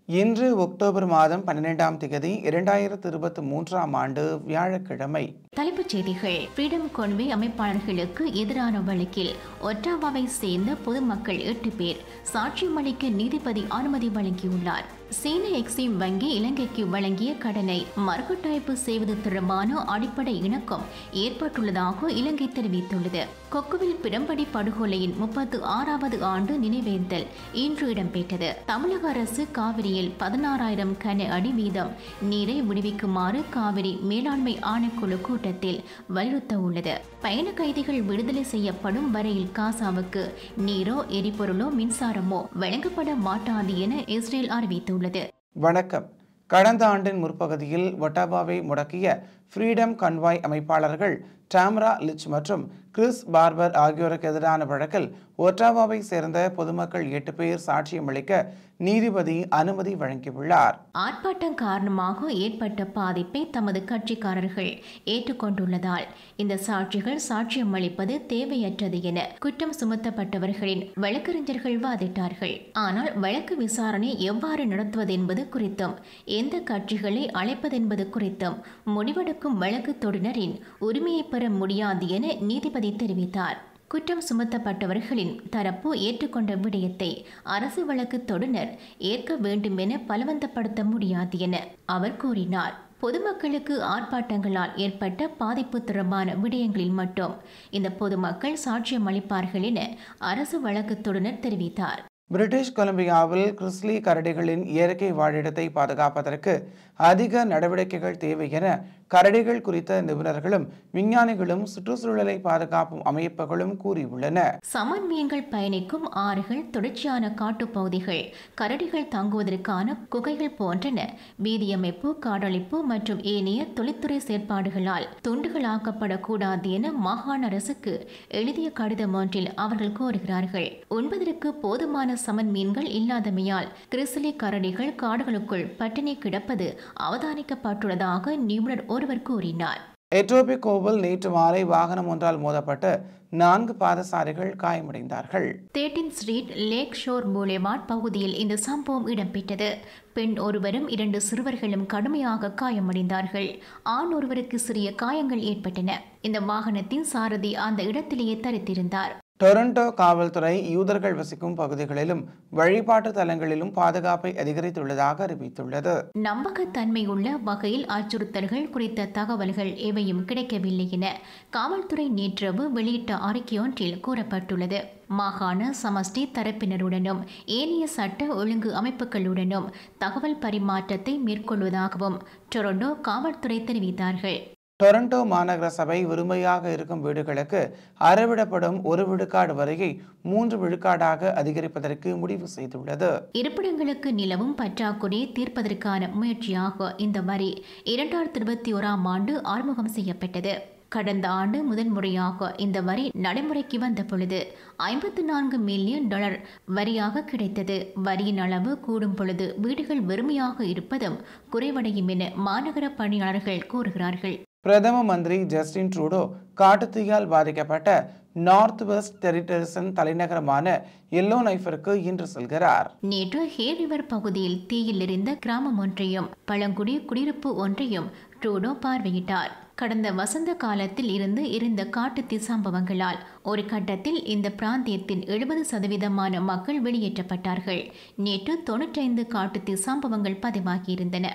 இன்று அக்டோபர் மாதம் பன்னிரெண்டாம் தேதி இரண்டாயிரத்து இருபத்தி மூன்றாம் ஆண்டு வியாழக்கிழமை தலைப்புச் செய்திகள் ஃப்ரீடம் கொன்வே அமைப்பாளர்களுக்கு எதிரான வழக்கில் ஒட்டாவாவை சேர்ந்த பொதுமக்கள் எட்டு பேர் சாட்சியம் அளிக்க நீதிபதி அனுமதி வழங்கியுள்ளார் சீன எக்ஸிம் வங்கி இலங்கைக்கு வழங்கிய கடனை மறுகட்டாய்ப்பு செய்வது தொடர்பான அடிப்படை இணக்கம் ஏற்பட்டுள்ளதாக இலங்கை தெரிவித்துள்ளது கொக்குவில் பிறம்படி படுகொலையின் முப்பத்து ஆறாவது ஆண்டு நினைவேந்தல் இன்று இடம்பெற்றது தமிழக அரசு காவிரியில் பதினாறாயிரம் கன அடி வீதம் நீரை விடுவிக்குமாறு காவிரி மேலாண்மை ஆணைக்குழு கூட்டத்தில் வலியுறுத்த உள்ளது பயண கைதிகள் விடுதலை செய்யப்படும் வரையில் காசாவுக்கு நீரோ எரிபொருளோ மின்சாரமோ வழங்கப்பட மாட்டாது என இஸ்ரேல் அறிவித்துள்ளது வணக்கம் கடந்த ஆண்டின் முற்பகுதியில் ஒட்டாவாவை முடக்கிய ஃப்ரீடம் கன்வாய் அமைப்பாளர்கள் டாம்ரா லிச் மற்றும் கிறிஸ் பார்பர் ஆகியோருக்கு எதிரான வழக்கில் ஒட்டாவாவை சேர்ந்த பொதுமக்கள் எட்டு பேர் சாட்சியம் அளிக்க நீதிபதி அனுமதி வழங்கியுள்ளார் ஆர்ப்பாட்டம் காரணமாக ஏற்பட்ட பாதிப்பை தமது கட்சிக்காரர்கள் ஏற்றுக்கொண்டுள்ளதால் இந்த சாட்சிகள் சாட்சியம் அளிப்பது தேவையற்றது என குற்றம் சுமத்தப்பட்டவர்களின் வழக்கறிஞர்கள் வாதிட்டார்கள் ஆனால் வழக்கு விசாரணை எவ்வாறு நடத்துவது என்பது குறித்தும் எந்த கட்சிகளை அழைப்பதென்பது குறித்தும் முடிவெடுக்கும் வழக்கு தொடுநரின் உரிமையை பெற முடியாது என நீதிபதி தெரிவித்தார் குற்றம் சுமத்தப்பட்டவர்களின் தரப்பு ஏற்றுக்கொண்ட விடயத்தை அரசு வழக்கு தொடுநர் ஏற்க வேண்டும் என பலவந்தப்படுத்த முடியாது என அவர் கூறினார் பொதுமக்களுக்கு ஆர்ப்பாட்டங்களால் ஏற்பட்ட பாதிப்பு தொடர்பான விடயங்களில் மட்டும் இந்த பொதுமக்கள் சாட்சியம் அளிப்பார்கள் என அரசு வழக்கு தொடுநர் தெரிவித்தார் பிரிட்டிஷ் கொலம்பியாவில் கிறிஸ்லி கரடிகளின் இயற்கை வாழிடத்தை பாதுகாப்பதற்கு அதிக நடவடிக்கைகள் தேவை என கரடிகள் குறித்த நிபுணர்களும் விஞ்ஞானிகளும் சுற்றுச்சூழலை பாதுகாப்பும் அமைப்புகளும் கூறியுள்ளன சமன் மீன்கள் பயணிக்கும் ஆறுகள் தொடர்ச்சியான காட்டுப்பகுதிகள் கரடிகள் தங்குவதற்கான குகைகள் போன்றன வீதியமைப்பு காடழிப்பு மற்றும் ஏனைய தொழில்துறை செயற்பாடுகளால் துண்டுகளாக்கப்படக்கூடாது என மாகாண அரசுக்கு எழுதிய கடிதம் ஒன்றில் அவர்கள் கோருகிறார்கள் உண்பதற்கு போதுமான சமன் மீன்கள் இல்லாதமையால் கிறிஸ்லி கரடிகள் காடுகளுக்குள் பட்டினி கிடப்பது அவதானிக்கப்பட்டுள்ளதாக நிபுணர் ஒருவர் கூறினார் எட்டோபிகோவில் நேற்று மாலை வாகனம் ஒன்றால் மோதப்பட்டு நான்கு பாதசாரிகள் காயமடைந்தார்கள் தேர்ட்டின் ஸ்ட்ரீட் லேக் ஷோர் மூலேமாட் பகுதியில் இந்த சம்பவம் இடம்பெற்றது பெண் ஒருவரும் இரண்டு சிறுவர்களும் கடுமையாக காயமடைந்தார்கள் ஆண் ஒருவருக்கு சிறிய காயங்கள் ஏற்பட்டன இந்த வாகனத்தின் சாரதி அந்த இடத்திலேயே தரித்திருந்தார் டொரண்டோ காவல்துறை யூதர்கள் வசிக்கும் பகுதிகளிலும் வழிபாட்டு தலங்களிலும் பாதுகாப்பை அதிகரித்துள்ளதாக அறிவித்துள்ளது நம்பகத்தன்மையுள்ள வகையில் அச்சுறுத்தல்கள் குறித்த தகவல்கள் எவையும் கிடைக்கவில்லை என காவல்துறை நேற்றிரவு வெளியிட்ட அறிக்கையொன்றில் கூறப்பட்டுள்ளது மாகாண சமஷ்டி தரப்பினருடனும் ஏனைய சட்ட ஒழுங்கு அமைப்புகளுடனும் தகவல் பரிமாற்றத்தை மேற்கொள்வதாகவும் டொரண்டோ காவல்துறை தெரிவித்தார்கள் டொரண்டோ மாநகர சபை வெறுமையாக இருக்கும் வீடுகளுக்கு அறவிடப்படும் ஒரு விழுக்காடு வரையை மூன்று விழுக்காடாக அதிகரிப்பதற்கு முடிவு செய்துள்ளது இருப்பிடங்களுக்கு நிலவும் பற்றாக்குறையை தீர்ப்பதற்கான முயற்சியாக இந்த வரி இரண்டாயிரத்தி இருபத்தி ஓராம் ஆண்டு அறிமுகம் செய்யப்பட்டது கடந்த ஆண்டு முதன்முறையாக இந்த வரி நடைமுறைக்கு வந்த பொழுது ஐம்பத்து நான்கு மில்லியன் டாலர் வரியாக கிடைத்தது வரியின் அளவு கூடும் பொழுது வீடுகள் வெறுமையாக இருப்பதும் குறைவடையும் என மாநகர பணியாளர்கள் கூறுகிறார்கள் பிரதம மந்திரி ஜஸ்டின் ட்ரூடோ காட்டுத்தீயால் பாதிக்கப்பட்ட நார்த் வெஸ்ட் டெரிட்டரிசன் தலைநகரமான எல்லோ நைஃபருக்கு இன்று செல்கிறார் நேற்று ஹே ரிவர் பகுதியில் தீயில் எரிந்த கிராமம் ஒன்றையும் பழங்குடி குடியிருப்பு ஒன்றையும் ட்ரூடோ பார்வையிட்டார் கடந்த வசந்த காலத்தில் இருந்து இருந்த காட்டுத்தீ சம்பவங்களால் ஒரு கட்டத்தில் இந்த பிராந்தியத்தின் எழுபது சதவீதமான மக்கள் வெளியேற்றப்பட்டார்கள் நேற்று தொன்னூற்றைந்து காட்டுத்தீ சம்பவங்கள் பதிவாகியிருந்தன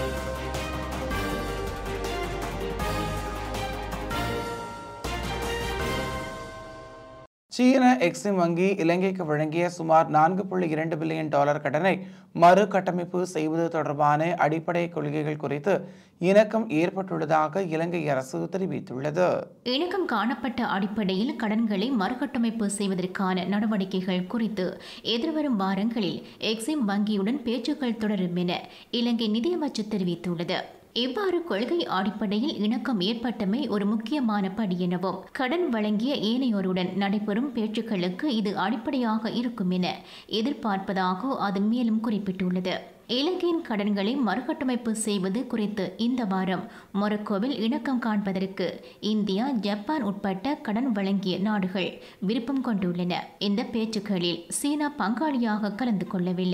சீன எக்ஸிம் வங்கி இலங்கைக்கு வழங்கிய சுமார் நான்கு புள்ளி இரண்டு பில்லியன் டாலர் கடனை மறு கட்டமைப்பு செய்வது தொடர்பான அடிப்படை கொள்கைகள் குறித்து இணக்கம் ஏற்பட்டுள்ளதாக இலங்கை அரசு தெரிவித்துள்ளது இணக்கம் காணப்பட்ட அடிப்படையில் கடன்களை மறுகட்டமைப்பு செய்வதற்கான நடவடிக்கைகள் குறித்து எதிர்வரும் வாரங்களில் எக்ஸிம் வங்கியுடன் பேச்சுக்கள் தொடரும் என இலங்கை நிதியமைச்சர் தெரிவித்துள்ளது இவ்வாறு கொள்கை அடிப்படையில் இணக்கம் ஏற்பட்டமை ஒரு முக்கியமான படி எனவும் கடன் வழங்கிய ஏனையோருடன் நடைபெறும் பேச்சுக்களுக்கு இது அடிப்படையாக இருக்கும் என எதிர்பார்ப்பதாக அது மேலும் குறிப்பிட்டுள்ளது இலங்கையின் கடன்களை மறுகட்டமைப்பு செய்வது குறித்து இந்த வாரம் மொரக்கோவில் இணக்கம் காண்பதற்கு இந்தியா ஜப்பான் உட்பட்ட கடன் வழங்கிய நாடுகள் விருப்பம் கொண்டுள்ளன இந்த பேச்சுக்களில் சீனா பங்காளியாக கலந்து கொள்ளவில்லை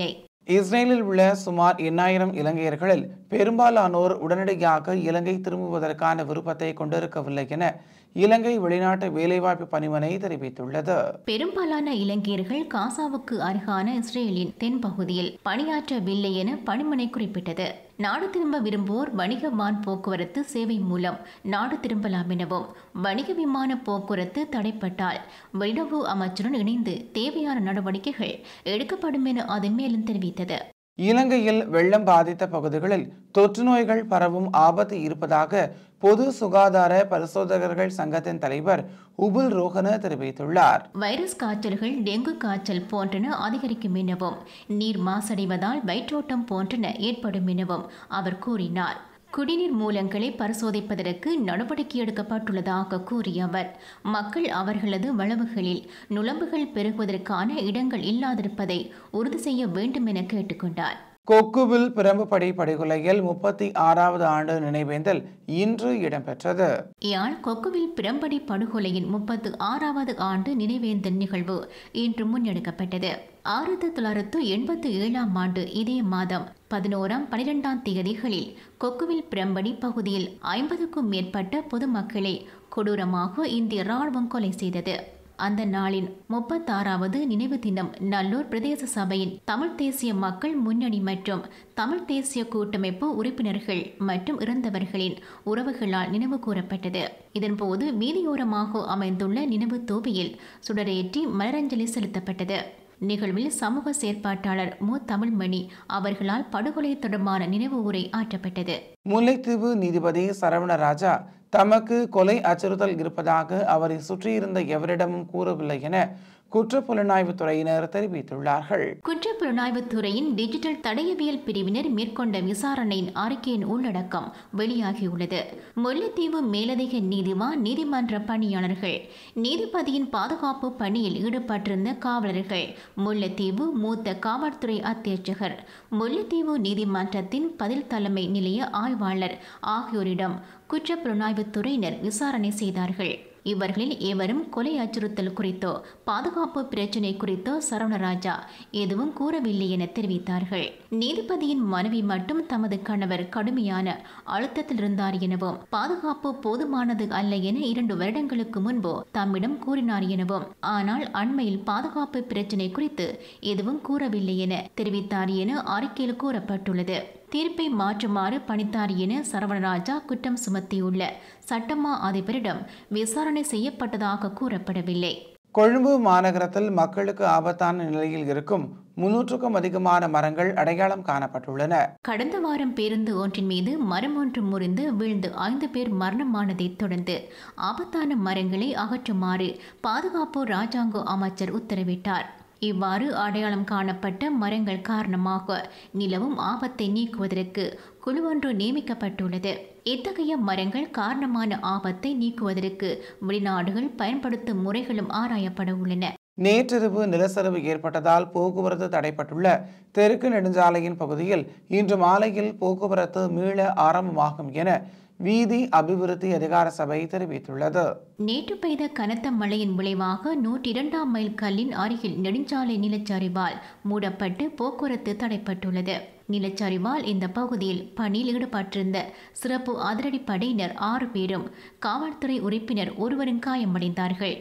இஸ்ரேலில் உள்ள சுமார் எண்ணாயிரம் இலங்கையர்களில் பெரும்பாலானோர் உடனடியாக இலங்கை திரும்புவதற்கான விருப்பத்தை கொண்டிருக்கவில்லை என இலங்கை வெளிநாட்டு வேலைவாய்ப்பு பணிமனை தெரிவித்துள்ளது பெரும்பாலான இலங்கையர்கள் காசாவுக்கு அருகான இஸ்ரேலின் தென்பகுதியில் பணியாற்றவில்லை என பணிமனை குறிப்பிட்டது நாடு திரும்ப விரும்புவோர் வணிக வான் போக்குவரத்து சேவை மூலம் நாடு திரும்பலாம் எனவும் வணிக விமான போக்குவரத்து தடைப்பட்டால் வெளியுறவு அமைச்சருடன் இணைந்து தேவையான நடவடிக்கைகள் எடுக்கப்படும் என அது மேலும் தெரிவித்தது இலங்கையில் வெள்ளம் பாதித்த பகுதிகளில் தொற்று நோய்கள் பரவும் ஆபத்து இருப்பதாக பொது சுகாதார பரிசோதகர்கள் சங்கத்தின் தலைவர் உபுல் ரோஹன தெரிவித்துள்ளார் வைரஸ் காய்ச்சல்கள் டெங்கு காய்ச்சல் போன்றன அதிகரிக்கும் எனவும் நீர் மாசடைவதால் வயிற்றோட்டம் போன்றன ஏற்படும் எனவும் அவர் கூறினார் குடிநீர் மூலங்களை பரிசோதிப்பதற்கு நடவடிக்கை எடுக்கப்பட்டுள்ளதாக கூறிய அவர் மக்கள் அவர்களது வளவுகளில் நுழம்புகள் பெருகுவதற்கான இடங்கள் இல்லாதிருப்பதை உறுதி செய்ய வேண்டும் என கேட்டுக்கொண்டார் கொக்குவில் பிரம்புபடி படுகொலையில் முப்பத்தி ஆறாவது ஆண்டு நினைவேந்தல் இன்று இடம்பெற்றது யாழ் கொக்குவில் பிரம்படி படுகொலையின் முப்பத்து ஆறாவது ஆண்டு நினைவேந்தல் நிகழ்வு இன்று முன்னெடுக்கப்பட்டது ஆயிரத்தி தொள்ளாயிரத்து எண்பத்தி ஏழாம் ஆண்டு இதே மாதம் பதினோராம் பனிரெண்டாம் தேதிகளில் கொக்குவில் பிரம்படி பகுதியில் ஐம்பதுக்கும் மேற்பட்ட பொதுமக்களை கொடூரமாக இந்திய ராணுவம் கொலை செய்தது அந்த நாளின் முப்பத்தாறாவது நினைவு தினம் நல்லூர் பிரதேச சபையின் தமிழ் தேசிய மக்கள் முன்னணி மற்றும் தமிழ் தேசிய கூட்டமைப்பு உறுப்பினர்கள் மற்றும் இறந்தவர்களின் உறவுகளால் நினைவு கூறப்பட்டது இதன்போது வீதியோரமாக அமைந்துள்ள நினைவு தூபியில் சுடரேற்றி மலரஞ்சலி செலுத்தப்பட்டது நிகழ்வில் சமூக செயற்பாட்டாளர் மு தமிழ்மணி அவர்களால் படுகொலை தொடர்பான நினைவு உரை ஆற்றப்பட்டது முல்லைத்தீவு நீதிபதி சரவணராஜா தமக்கு கொலை அச்சுறுத்தல் இருப்பதாக அவரை சுற்றியிருந்த எவரிடமும் கூறவில்லை என குற்றப்புலனாய்வுத் துறையினர் தெரிவித்துள்ளார்கள் குற்றப்புலனாய்வுத் துறையின் டிஜிட்டல் தடயவியல் பிரிவினர் மேற்கொண்ட விசாரணையின் அறிக்கையின் உள்ளடக்கம் வெளியாகியுள்ளது முல்லைத்தீவு மேலதிக நீதிவான் நீதிமன்ற பணியாளர்கள் நீதிபதியின் பாதுகாப்பு பணியில் ஈடுபட்டிருந்த காவலர்கள் முல்லைத்தீவு மூத்த காவல்துறை அத்தியட்சகர் முல்லைத்தீவு நீதிமன்றத்தின் பதில் தலைமை நிலைய ஆய்வாளர் ஆகியோரிடம் குற்றப்புலனாய்வுத் துறையினர் விசாரணை செய்தார்கள் இவர்களில் எவரும் கொலை அச்சுறுத்தல் குறித்தோ பாதுகாப்பு பிரச்சினை குறித்தோ சரவணராஜா எதுவும் கூறவில்லை என தெரிவித்தார்கள் நீதிபதியின் மனைவி மட்டும் தமது கணவர் கடுமையான அழுத்தத்தில் இருந்தார் எனவும் பாதுகாப்பு போதுமானது அல்ல என இரண்டு வருடங்களுக்கு முன்பு தம்மிடம் கூறினார் எனவும் ஆனால் அண்மையில் பாதுகாப்பு பிரச்சினை குறித்து எதுவும் கூறவில்லை என தெரிவித்தார் என அறிக்கையில் கூறப்பட்டுள்ளது தீர்ப்பை மாற்றுமாறு பணித்தார் என சரவணராஜா குற்றம் சுமத்தியுள்ள சட்டமா அதிபரிடம் விசாரணை செய்யப்பட்டதாக கூறப்படவில்லை கொழும்பு மாநகரத்தில் மக்களுக்கு ஆபத்தான நிலையில் இருக்கும் முன்னூற்றுக்கும் அதிகமான மரங்கள் அடையாளம் காணப்பட்டுள்ளன கடந்த வாரம் பேருந்து ஒன்றின் மீது மரம் ஒன்று முறிந்து வீழ்ந்து ஐந்து பேர் மரணமானதைத் தொடர்ந்து ஆபத்தான மரங்களை அகற்றுமாறு பாதுகாப்பு ராஜாங்க அமைச்சர் உத்தரவிட்டார் இவ்வாறு அடையாளம் காணப்பட்ட மரங்கள் காரணமாக நிலவும் ஆபத்தை நீக்குவதற்கு குழு ஒன்று நியமிக்கப்பட்டுள்ளது இத்தகைய மரங்கள் காரணமான ஆபத்தை நீக்குவதற்கு வெளிநாடுகள் பயன்படுத்தும் முறைகளும் ஆராயப்பட உள்ளன நேற்றிரவு நிலச்சரிவு ஏற்பட்டதால் போக்குவரத்து தடைப்பட்டுள்ள தெற்கு நெடுஞ்சாலையின் பகுதியில் இன்று மாலையில் போக்குவரத்து மீள ஆரம்பமாகும் என வீதி அபிவிருத்தி அதிகார சபை தெரிவித்துள்ளது நேற்று பெய்த கனத்த மழையின் விளைவாக நூற்றி இரண்டாம் மைல் கல்லின் அருகில் நெடுஞ்சாலை நிலச்சரிவால் மூடப்பட்டு போக்குவரத்து தடைப்பட்டுள்ளது நிலச்சரிவால் இந்த பகுதியில் பணியில் ஈடுபட்டிருந்த சிறப்பு அதிரடிப்படையினர் ஆறு பேரும் காவல்துறை உறுப்பினர் ஒருவரும் காயமடைந்தார்கள்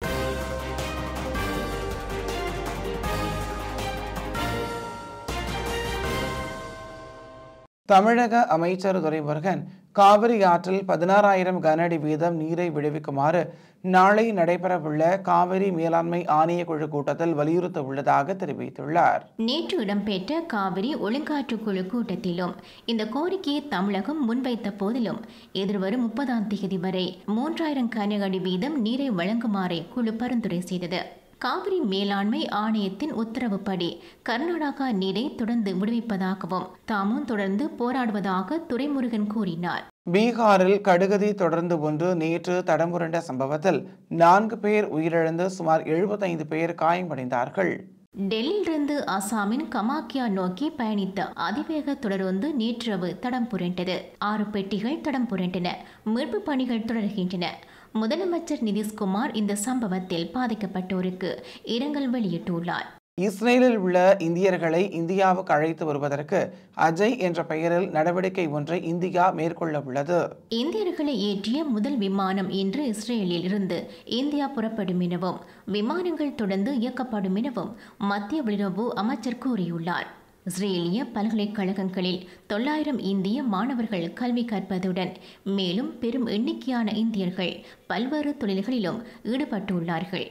தமிழக அமைச்சர் துரைமுருகன் காவிரி ஆற்றில் பதினாறாயிரம் கனஅடி வீதம் நீரை விடுவிக்குமாறு நாளை நடைபெறவுள்ள காவிரி மேலாண்மை ஆணைய குழு கூட்டத்தில் வலியுறுத்த உள்ளதாக தெரிவித்துள்ளார் நேற்று இடம்பெற்ற காவிரி ஒழுங்காற்றுக் குழு கூட்டத்திலும் இந்த கோரிக்கையை தமிழகம் முன்வைத்த போதிலும் எதிர்வரும் முப்பதாம் தேதி வரை மூன்றாயிரம் கன அடி வீதம் நீரை வழங்குமாறே குழு பரிந்துரை செய்தது காவிரி மேலாண்மை ஆணையத்தின் உத்தரவுப்படி கர்நாடகா நீரை தொடர்ந்து விடுவிப்பதாகவும் தாமும் தொடர்ந்து போராடுவதாக துரைமுருகன் கூறினார் பீகாரில் கடுகதி தொடர்ந்து ஒன்று நேற்று தடம்புரண்ட சம்பவத்தில் நான்கு பேர் உயிரிழந்து சுமார் எழுபத்தைந்து பேர் காயமடைந்தார்கள் டெல்லியிலிருந்து அசாமின் கமாக்கியா நோக்கி பயணித்த அதிவேக தொடருந்து நேற்றிரவு தடம் புரண்டது ஆறு பெட்டிகள் தடம் புரண்டன மீட்பு பணிகள் தொடர்கின்றன முதலமைச்சர் நிதிஷ்குமார் இந்த சம்பவத்தில் பாதிக்கப்பட்டோருக்கு இரங்கல் வெளியிட்டுள்ளார் இஸ்ரேலில் உள்ள இந்தியர்களை இந்தியாவுக்கு அழைத்து வருவதற்கு அஜய் என்ற பெயரில் நடவடிக்கை ஒன்றை இந்தியா மேற்கொள்ள உள்ளது இந்தியர்களை ஏற்றிய முதல் விமானம் இன்று இஸ்ரேலில் இருந்து இந்தியா புறப்படும் எனவும் விமானங்கள் தொடர்ந்து இயக்கப்படும் எனவும் மத்திய வெளியுறவு அமைச்சர் கூறியுள்ளார் இஸ்ரேலிய பல்கலைக்கழகங்களில் தொள்ளாயிரம் இந்திய மாணவர்கள் கல்வி கற்பதுடன் மேலும் பெரும் எண்ணிக்கையான இந்தியர்கள் பல்வேறு தொழில்களிலும் ஈடுபட்டுள்ளார்கள்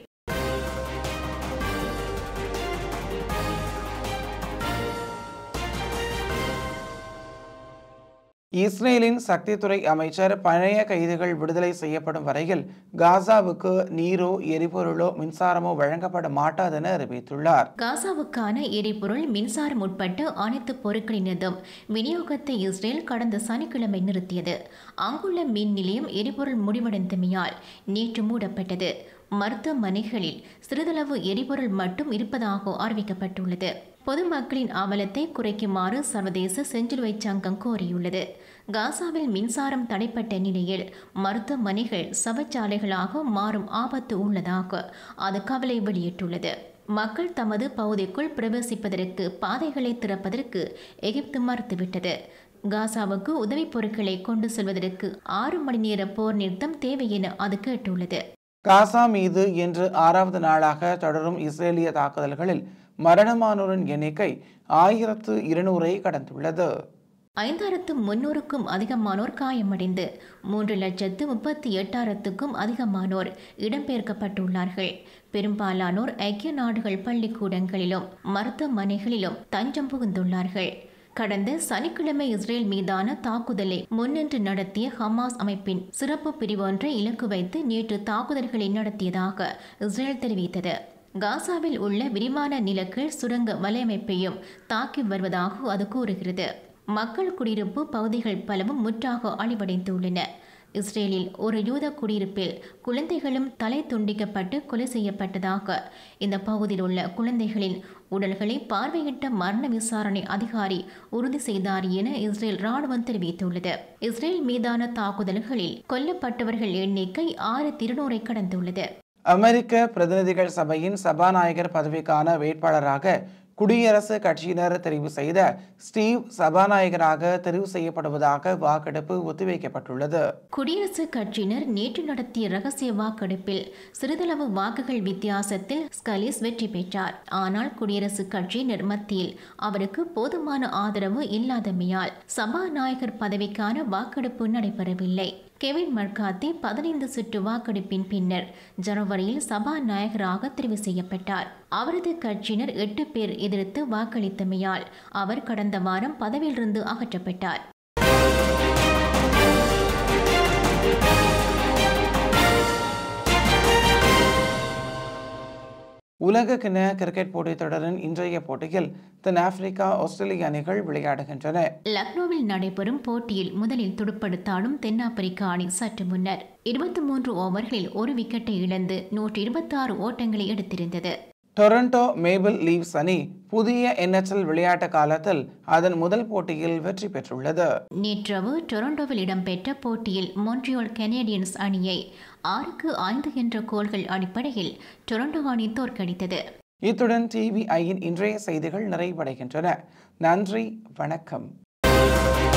இஸ்ரேலின் சக்தித்துறை அமைச்சர் பழைய கைதிகள் விடுதலை செய்யப்படும் வரையில் காசாவுக்கு நீரோ எரிபொருளோ மின்சாரமோ வழங்கப்பட மாட்டாதென அறிவித்துள்ளார் காசாவுக்கான எரிபொருள் மின்சாரம் உட்பட்ட அனைத்து பொருட்களினதும் விநியோகத்தை இஸ்ரேல் கடந்த சனிக்கிழமை நிறுத்தியது அங்குள்ள மின் நிலையம் எரிபொருள் முடிவடைந்தமையால் நேற்று மூடப்பட்டது மருத்துவமனைகளில் சிறிதளவு எரிபொருள் மட்டும் இருப்பதாக அறிவிக்கப்பட்டுள்ளது பொதுமக்களின் அவலத்தை குறைக்குமாறு சர்வதேச செஞ்சிலுவை சங்கம் கோரியுள்ளது காசாவில் மின்சாரம் தடைப்பட்ட நிலையில் மருத்துவமனைகள் சவச்சாலைகளாக மாறும் ஆபத்து உள்ளதாக அது கவலை வெளியிட்டுள்ளது மக்கள் தமது பகுதிக்குள் பிரவேசிப்பதற்கு பாதைகளை திறப்பதற்கு எகிப்து மறுத்துவிட்டது காசாவுக்கு உதவிப் பொருட்களை கொண்டு செல்வதற்கு ஆறு மணி நேர போர் நிறுத்தம் தேவை என அது கேட்டுள்ளது காசா மீது இன்று ஆறாவது நாளாக தொடரும் இஸ்ரேலிய தாக்குதல்களில் மரணமானோரின் எண்ணிக்கை ஆயிரத்து இருநூறை கடந்துள்ளது ஐந்தாயிரத்து முன்னூறுக்கும் அதிகமானோர் காயமடைந்து மூன்று லட்சத்து முப்பத்தி எட்டாயிரத்துக்கும் அதிகமானோர் இடம்பெயர்க்கப்பட்டுள்ளார்கள் பெரும்பாலானோர் ஐக்கிய நாடுகள் பள்ளிக்கூடங்களிலும் மருத்துவமனைகளிலும் தஞ்சம் புகுந்துள்ளார்கள் கடந்த சனிக்கிழமை இஸ்ரேல் மீதான தாக்குதலை முன்னின்று நடத்திய ஹமாஸ் அமைப்பின் சிறப்பு பிரிவு ஒன்றை இலக்கு வைத்து நேற்று தாக்குதல்களை நடத்தியதாக இஸ்ரேல் தெரிவித்தது காசாவில் உள்ள விரிவான நிலக்கீழ் சுரங்க வலையமைப்பையும் தாக்கி வருவதாக அது கூறுகிறது மக்கள் குடியிருப்பு பகுதிகள் பலவும் முற்றாக அழிவடைந்துள்ளன இஸ்ரேலில் ஒரு யூத குடியிருப்பில் குழந்தைகளும் தலை துண்டிக்கப்பட்டு கொலை செய்யப்பட்டதாக இந்த பகுதியில் உள்ள குழந்தைகளின் உடல்களை பார்வையிட்ட மரண விசாரணை அதிகாரி உறுதி செய்தார் என இஸ்ரேல் ராணுவம் தெரிவித்துள்ளது இஸ்ரேல் மீதான தாக்குதல்களில் கொல்லப்பட்டவர்கள் எண்ணிக்கை ஆறு திருநூறை கடந்துள்ளது அமெரிக்க பிரதிநிதிகள் சபையின் சபாநாயகர் பதவிக்கான வேட்பாளராக குடியரசுக் கட்சியினர் தெரிவு செய்த ஸ்டீவ் சபாநாயகராக தெரிவு செய்யப்படுவதாக வாக்கெடுப்பு ஒத்திவைக்கப்பட்டுள்ளது குடியரசுக் கட்சியினர் நேற்று நடத்திய ரகசிய வாக்கெடுப்பில் சிறிதளவு வாக்குகள் வித்தியாசத்தில் ஸ்கலிஸ் வெற்றி பெற்றார் ஆனால் குடியரசுக் கட்சியினர் மத்தியில் அவருக்கு போதுமான ஆதரவு இல்லாதமையால் சபாநாயகர் பதவிக்கான வாக்கெடுப்பு நடைபெறவில்லை கெவின் மர்காத்தி பதினைந்து சுற்று வாக்கெடுப்பின் பின்னர் ஜனவரியில் சபாநாயகராக தெரிவு செய்யப்பட்டார் அவரது கட்சியினர் எட்டு பேர் எதிர்த்து வாக்களித்தமையால் அவர் கடந்த வாரம் பதவியிலிருந்து அகற்றப்பட்டார் உலக கிண கிரிக்கெட் போட்டித் தொடரின் இன்றைய போட்டியில் தென் ஆப்பிரிக்கா ஆஸ்திரேலிய அணிகள் விளையாடுகின்றன லக்னோவில் நடைபெறும் போட்டியில் முதலில் துடுப்படுத்தாடும் தென்னாப்பிரிக்க அணி சற்று முன்னர் இருபத்தி மூன்று ஓவர்களில் ஒரு விக்கெட்டை இழந்து நூற்றி இருபத்தாறு ஓட்டங்களை எடுத்திருந்தது டொரண்டோ மேபிள் லீவ்ஸ் அணி புதிய என்எச்எல் விளையாட்டு காலத்தில் அதன் முதல் போட்டியில் வெற்றி பெற்றுள்ளது நேற்றவு டொரண்டோவில் இடம்பெற்ற போட்டியில் மொன்ட்ரியோல் கெனடியன்ஸ் அணியை ஆறுக்கு ஐந்து என்ற கோல்கள் அடிப்படையில் டொரண்டோ அணி தோற்கடித்தது இத்துடன் டிவிஐயின் இன்றைய செய்திகள் நிறைவடைகின்றன நன்றி வணக்கம்